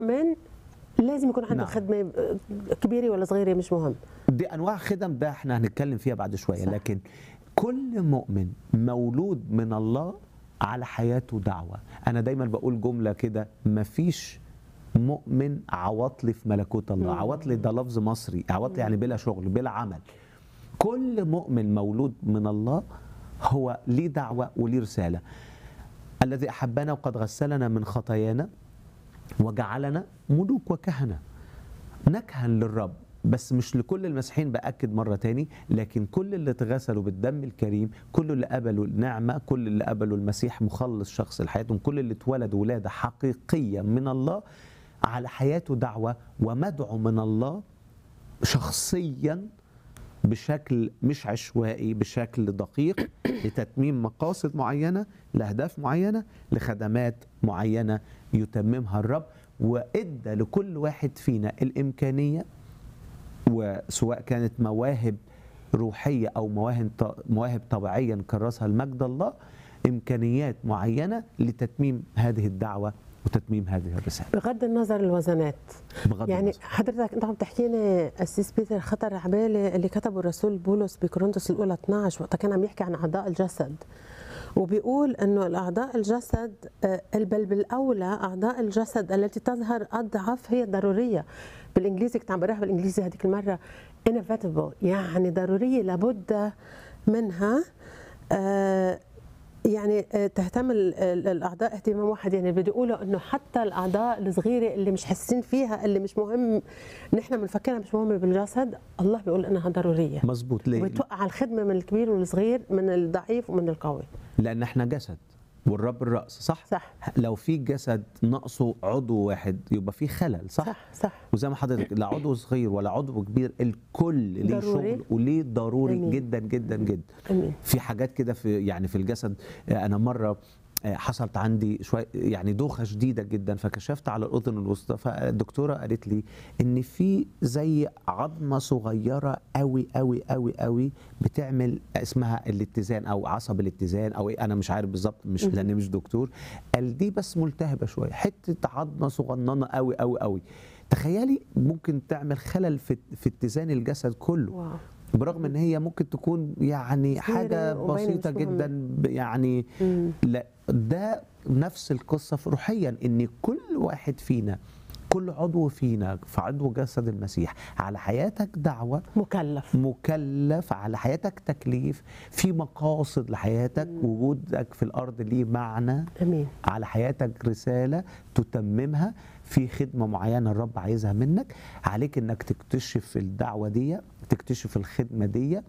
من لازم يكون عنده نعم. خدمه كبيره ولا صغيره مش مهم دي انواع خدم ده احنا هنتكلم فيها بعد شويه صح. لكن كل مؤمن مولود من الله على حياته دعوه انا دايما بقول جمله كده مفيش مؤمن عواطلي في ملكوت الله عواطلي ده لفظ مصري عواطلي يعني بلا شغل بلا عمل كل مؤمن مولود من الله هو ليه دعوه وليه رساله الذي احبنا وقد غسلنا من خطايانا وجعلنا ملوك وكهنه نكهن للرب بس مش لكل المسيحيين باكد مره تاني لكن كل اللي اتغسلوا بالدم الكريم كل اللي قبلوا النعمه كل اللي قبلوا المسيح مخلص شخص لحياتهم كل اللي اتولد ولاده حقيقيه من الله على حياته دعوه ومدعو من الله شخصيا بشكل مش عشوائي بشكل دقيق لتتميم مقاصد معينه لاهداف معينه لخدمات معينه يتممها الرب وادى لكل واحد فينا الامكانيه وسواء كانت مواهب روحيه او مواهب مواهب طبيعيه نكرسها لمجد الله امكانيات معينه لتتميم هذه الدعوه وتتميم هذه الرساله بغض النظر الوزنات بغض يعني النظر. حضرتك انت عم تحكيني اسيس بيتر خطر على بالي اللي كتبه الرسول بولس بكورنثوس الاولى 12 وقتها كان عم يحكي عن اعضاء الجسد وبيقول انه الاعضاء الجسد آه، بل بالاولى اعضاء الجسد التي تظهر اضعف هي ضروريه بالانجليزي كنت عم بقراها بالانجليزي هذيك المره inevitable يعني ضروريه لابد منها آه، يعني آه، تهتم ال- ال- الاعضاء اهتمام واحد يعني بدي يقولوا انه حتى الاعضاء الصغيره اللي مش حاسين فيها اللي مش مهم نحن بنفكرها مش مهمه بالجسد الله بيقول انها ضروريه مظبوط ليه؟ وبتوقع الخدمه من الكبير والصغير من الضعيف ومن القوي لان احنا جسد والرب الراس صح صح لو في جسد ناقصه عضو واحد يبقى في خلل صح, صح صح وزي ما حضرتك لا عضو صغير ولا عضو كبير الكل ليه ضروري. شغل وليه ضروري أمين. جدا جدا جدا امين في حاجات كده في يعني في الجسد آه، انا مره آه، حصلت عندي شويه يعني دوخه شديده جدا فكشفت على الاذن الوسطى فالدكتوره قالت لي ان في زي عظمه صغيره قوي قوي قوي قوي بتعمل اسمها الاتزان او عصب الاتزان او إيه، انا مش عارف بالظبط مش مهم. لاني مش دكتور قال دي بس ملتهبه شويه حته عظمه صغننه قوي قوي قوي تخيلي ممكن تعمل خلل في في اتزان الجسد كله واو برغم ان هي ممكن تكون يعني صغيرة حاجه وباينة بسيطه مش مهمة. جدا ب- يعني مم. لا ده نفس القصه في روحيا ان كل واحد فينا كل عضو فينا في عضو جسد المسيح على حياتك دعوه مكلف مكلف على حياتك تكليف في مقاصد لحياتك وجودك في الارض ليه معنى امين على حياتك رسالة تتممها في خدمة معينة الرب عايزها منك عليك انك تكتشف الدعوة دي تكتشف الخدمة دي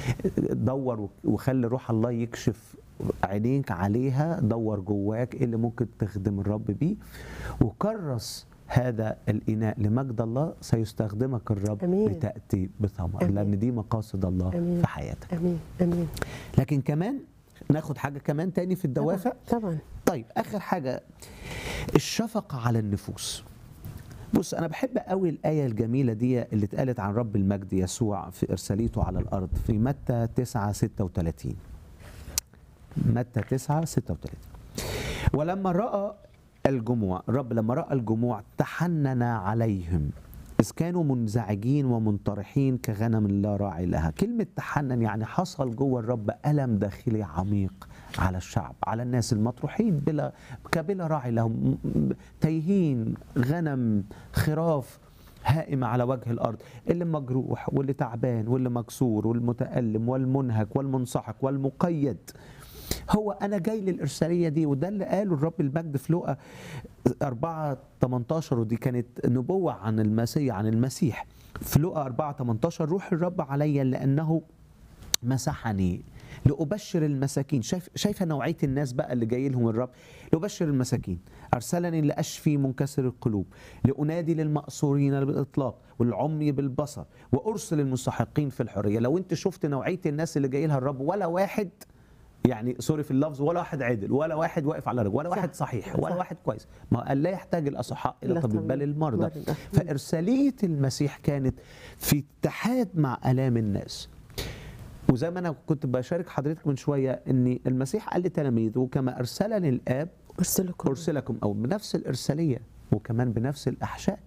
دور وخلي روح الله يكشف عينيك عليها دور جواك ايه اللي ممكن تخدم الرب بيه وكرس هذا الإناء لمجد الله سيستخدمك الرب أمين. لتأتي بثمر أمين. لأن دي مقاصد الله أمين. في حياتك امين امين لكن كمان ناخد حاجة كمان تاني في الدوافع طبعا طيب اخر حاجه الشفقه على النفوس بص انا بحب قوي الايه الجميله دي اللي اتقالت عن رب المجد يسوع في ارساليته على الارض في متى 9 36 متى 9 36 ولما راى الجموع الرب لما راى الجموع تحنن عليهم إذ كانوا منزعجين ومنطرحين كغنم لا راعي لها كلمة تحنن يعني حصل جوه الرب ألم داخلي عميق على الشعب على الناس المطروحين بلا كبلا راعي لهم م- م- تايهين غنم خراف هائمة على وجه الأرض اللي مجروح واللي تعبان واللي مكسور والمتألم والمنهك والمنسحق والمقيد هو انا جاي للارساليه دي وده اللي قاله الرب المجد في لقا 4 18 ودي كانت نبوه عن المسيح عن المسيح في لقا 4 18 روح الرب علي لانه مسحني لأبشر المساكين شايف شايفه نوعيه الناس بقى اللي جاي لهم الرب لأبشر المساكين ارسلني لاشفي منكسر القلوب لانادي للمأسورين بالاطلاق والعمي بالبصر وارسل المستحقين في الحريه لو انت شفت نوعيه الناس اللي جاي لها الرب ولا واحد يعني سوري في اللفظ ولا واحد عدل ولا واحد واقف على رجل ولا صح. واحد صحيح ولا صح. واحد كويس ما قال لا يحتاج الاصحاء الى لا طبيب طبيب. بل المرضى مرضى. فارساليه المسيح كانت في اتحاد مع الام الناس وزي ما انا كنت بشارك حضرتك من شويه ان المسيح قال لتلاميذه كما ارسلني الاب ارسلكم ارسلكم او بنفس الارساليه وكمان بنفس الأحشاء